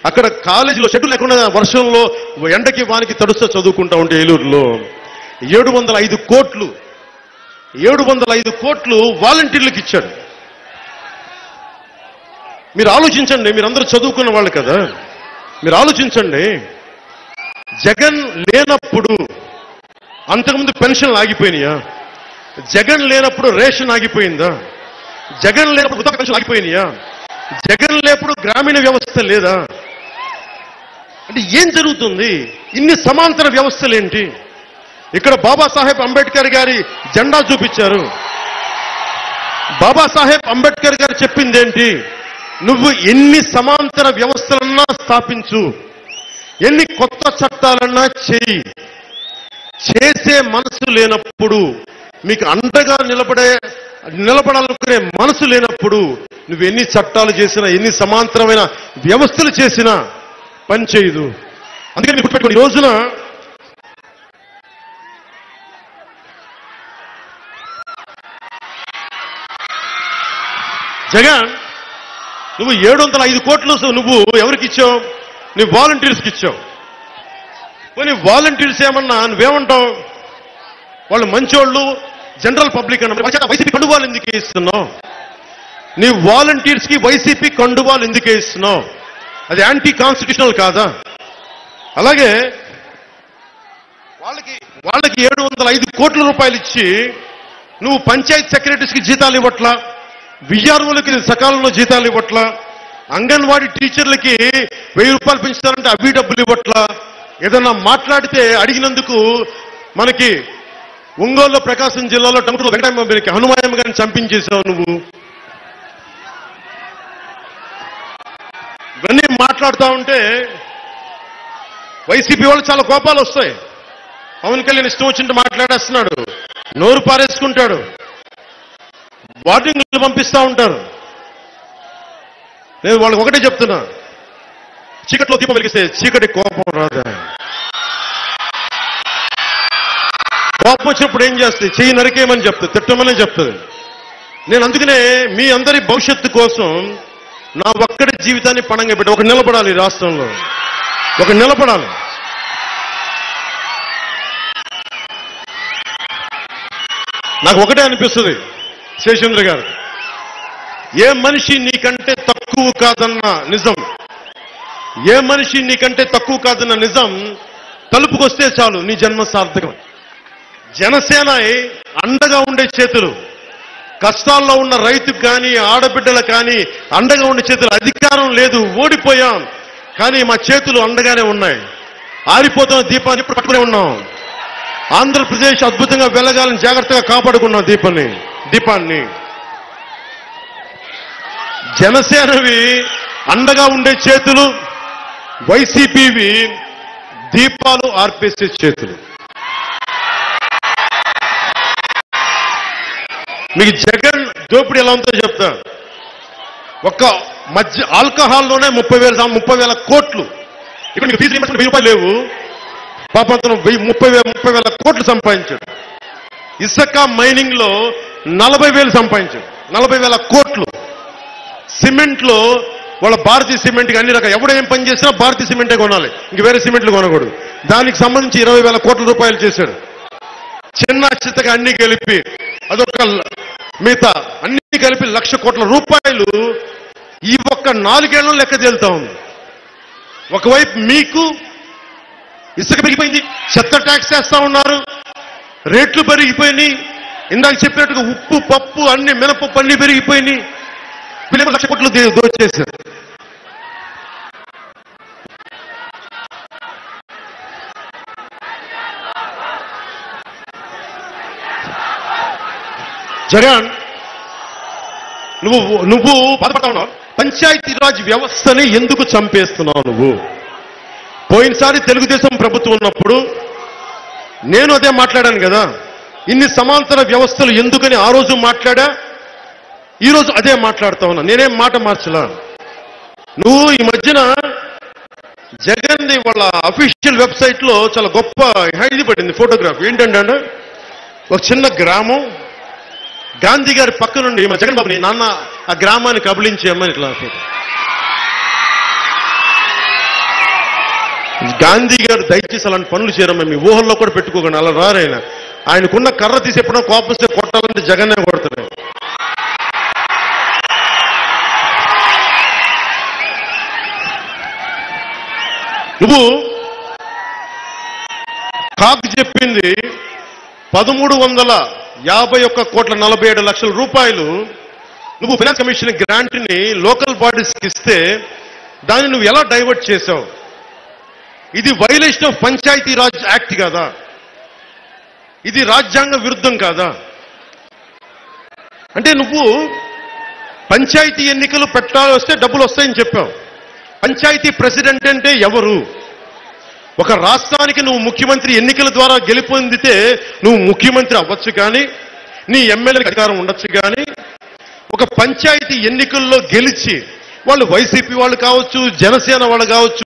అక్కడ కాలేజీలో షెడ్యూల్ లేకుండా వర్షంలో ఎండకి వానికి తడుస్తూ చదువుకుంటా ఉంటే ఏలూరులో ఏడు వందల ఐదు కోట్లు ఏడు వందల ఐదు కోట్లు వాలంటీర్లకు ఇచ్చాడు మీరు ఆలోచించండి మీరందరూ చదువుకున్న వాళ్ళు కదా మీరు ఆలోచించండి జగన్ లేనప్పుడు అంతకుముందు పెన్షన్లు ఆగిపోయినాయా జగన్ లేనప్పుడు రేషన్ ఆగిపోయిందా జగన్ లేనప్పుడు వృద్ధ పెన్షన్ ఆగిపోయినాయా జగన్ లేనప్పుడు గ్రామీణ వ్యవస్థ లేదా అంటే ఏం జరుగుతుంది ఇన్ని సమాంతర వ్యవస్థలేంటి ఇక్కడ బాబాసాహెబ్ అంబేద్కర్ గారి జెండా చూపించారు బాబాసాహెబ్ అంబేద్కర్ గారు చెప్పిందేంటి నువ్వు ఎన్ని సమాంతర వ్యవస్థలన్నా స్థాపించు ఎన్ని కొత్త చట్టాలన్నా చేయి చేసే మనసు లేనప్పుడు మీకు అండగా నిలబడే నిలబడాలనుకునే మనసు లేనప్పుడు నువ్వు ఎన్ని చట్టాలు చేసినా ఎన్ని సమాంతరమైన వ్యవస్థలు చేసినా పని చేయదు అందుకని మీరు గుర్తుపెట్టుకోండి ఈ రోజున జగన్ నువ్వు ఏడు వందల ఐదు కోట్లు నువ్వు ఎవరికి ఇచ్చావు నీ వాలంటీర్స్కి ఇచ్చావు పోనీ వాలంటీర్స్ ఏమన్నా నువ్వేమంటావు వాళ్ళు మంచోళ్ళు జనరల్ పబ్లిక్ అన్న వైసీపీ కండువాలు ఎందుకు ఇస్తున్నావు నీ వాలంటీర్స్ కి వైసీపీ కండువాలు ఎందుకు ఇస్తున్నావు అది యాంటీ కాన్స్టిట్యూషనల్ కాదా అలాగే వాళ్ళకి వాళ్ళకి ఏడు వందల ఐదు కోట్ల రూపాయలు ఇచ్చి నువ్వు పంచాయత్ సెక్రటరీస్కి జీతాలు ఇవ్వట్లా విఆర్ఓలకి సకాలంలో జీతాలు ఇవ్వట్లా అంగన్వాడీ టీచర్లకి వెయ్యి రూపాయలు పెంచుతారంటే అవి డబ్బులు ఇవ్వట్లా ఏదన్నా మాట్లాడితే అడిగినందుకు మనకి ఒంగోలు ప్రకాశం జిల్లాలో టంకులు వెంకటరామకి హనుమాయమ్మ గారిని చంపించేశావు నువ్వు ఇవన్నీ మాట్లాడుతూ ఉంటే వైసీపీ వాళ్ళు చాలా కోపాలు వస్తాయి పవన్ కళ్యాణ్ ఇష్టం వచ్చినట్టు మాట్లాడేస్తున్నాడు నోరు పారేసుకుంటాడు వార్నింగ్లు పంపిస్తా ఉంటారు నేను వాళ్ళకి ఒకటే చెప్తున్నా చీకట్లో దీపం వెలిగిస్తే చీకటి కోపం రాదా కోపం వచ్చినప్పుడు ఏం చేస్తుంది చెయ్యి నరికేయమని చెప్తుంది తిట్టమని చెప్తుంది నేను అందుకనే మీ అందరి భవిష్యత్తు కోసం నా ఒక్కడి జీవితాన్ని పణంగా పెట్టి ఒక నిలబడాలి ఈ రాష్ట్రంలో ఒక నిలబడాలి నాకు ఒకటే అనిపిస్తుంది శేషేంద్ర గారు ఏ మనిషి నీకంటే తక్కువ కాదన్న నిజం ఏ మనిషి నీకంటే తక్కువ కాదన్న నిజం తలుపుకొస్తే చాలు నీ జన్మ సార్థకం జనసేన అండగా ఉండే చేతులు కష్టాల్లో ఉన్న రైతుకు కానీ ఆడబిడ్డలకు కానీ అండగా ఉండే చేతులు అధికారం లేదు ఓడిపోయాం కానీ మా చేతులు అండగానే ఉన్నాయి ఆరిపోతున్న దీపాన్ని ఇప్పుడు పట్టుకునే ఉన్నాం ఆంధ్రప్రదేశ్ అద్భుతంగా వెలగాలని జాగ్రత్తగా కాపాడుకున్నాం దీపాన్ని దీపాన్ని జనసేనవి అండగా ఉండే చేతులు వైసీపీవి దీపాలు ఆర్పేసే చేతులు మీకు జగన్ దోపిడీ ఎలా ఉందో చెప్తా ఒక్క మధ్య ఆల్కహాల్లోనే ముప్పై వేల ముప్పై వేల కోట్లు ఇక్కడ మీకు ఫీజు రీయింబర్స్మెంట్ వెయ్యి రూపాయలు లేవు పాపం అతను వెయ్యి ముప్పై వేల ముప్పై వేల కోట్లు సంపాదించాడు ఇసుక మైనింగ్ లో నలభై వేలు సంపాదించాడు నలభై వేల కోట్లు సిమెంట్ లో వాళ్ళ భారతీయ సిమెంట్ కి అన్ని రకాల ఎవడ ఏం పని చేసినా భారతీయ సిమెంటే కొనాలి ఇంక వేరే సిమెంట్లు కొనకూడదు దానికి సంబంధించి ఇరవై వేల కోట్ల రూపాయలు చేశాడు చిన్న చిత్తగా అన్ని కలిపి అదొక ల- మిగతా అన్ని కలిపి లక్ష కోట్ల రూపాయలు ఈ ఒక్క నాలుగేళ్లలో లెక్క తేలుతా ఉంది ఒకవైపు మీకు ఇసుక పెరిగిపోయింది చెత్త ట్యాక్స్ చేస్తా ఉన్నారు రేట్లు పెరిగిపోయినాయి ఇందాక చెప్పినట్టుగా ఉప్పు పప్పు అన్ని మినపప్పు అన్ని పెరిగిపోయినాయి వీళ్ళేమో లక్ష కోట్లు దే- దోచేశారు జగన్ నువ్వు నువ్వు బాధపడతా ఉన్నావు పంచాయతీరాజ్ వ్యవస్థని ఎందుకు చంపేస్తున్నావు నువ్వు పోయినసారి తెలుగుదేశం ప్రభుత్వం ఉన్నప్పుడు నేను అదే మాట్లాడాను కదా ఇన్ని సమాంతర వ్యవస్థలు ఎందుకని ఆ రోజు మాట్లాడా ఈ రోజు అదే మాట్లాడుతా ఉన్నా నేనేం మాట మార్చలా నువ్వు ఈ మధ్యన జగన్ వాళ్ళ అఫీషియల్ వెబ్సైట్ లో చాలా గొప్ప ఇది పడింది ఫోటోగ్రాఫ్ ఏంటంటే అంటే, ఒక చిన్న గ్రామం గాంధీ గారి పక్క నుండి మా జగన్ బాబుని నాన్న ఆ గ్రామాన్ని కబలించేయమని ఇట్లా ఫోటో గాంధీ గారు దయచేసి అలాంటి పనులు చేయరమ్మా మీ ఊహల్లో కూడా పెట్టుకోకండి అలా రారు ఆయన ఆయనకున్న కర్ర తీసి ఎప్పుడో కోపం వస్తే కొట్టాలంటే జగన్నే కొడతారు నువ్వు కాకు చెప్పింది పదమూడు వందల యాభై ఒక్క కోట్ల నలభై ఏడు లక్షల రూపాయలు నువ్వు ఫైనాన్స్ కమిషన్ గ్రాంట్ ని లోకల్ బాడీస్కి ఇస్తే దాన్ని నువ్వు ఎలా డైవర్ట్ చేసావు ఇది violation of Panchayati Raj act కాదా ఇది రాజ్యాంగ విరుద్ధం కాదా అంటే నువ్వు పంచాయతీ ఎన్నికలు పెట్టాలి వస్తే డబ్బులు వస్తాయని చెప్పావు పంచాయతీ ప్రెసిడెంట్ అంటే ఎవరు ఒక రాష్ట్రానికి నువ్వు ముఖ్యమంత్రి ఎన్నికల ద్వారా గెలుపొందితే నువ్వు ముఖ్యమంత్రి అవ్వచ్చు కానీ నీ ఎమ్మెల్యేలకు అధికారం ఉండొచ్చు కానీ ఒక పంచాయతీ ఎన్నికల్లో గెలిచి వాళ్ళు వైసీపీ వాళ్ళు కావచ్చు జనసేన వాళ్ళు కావచ్చు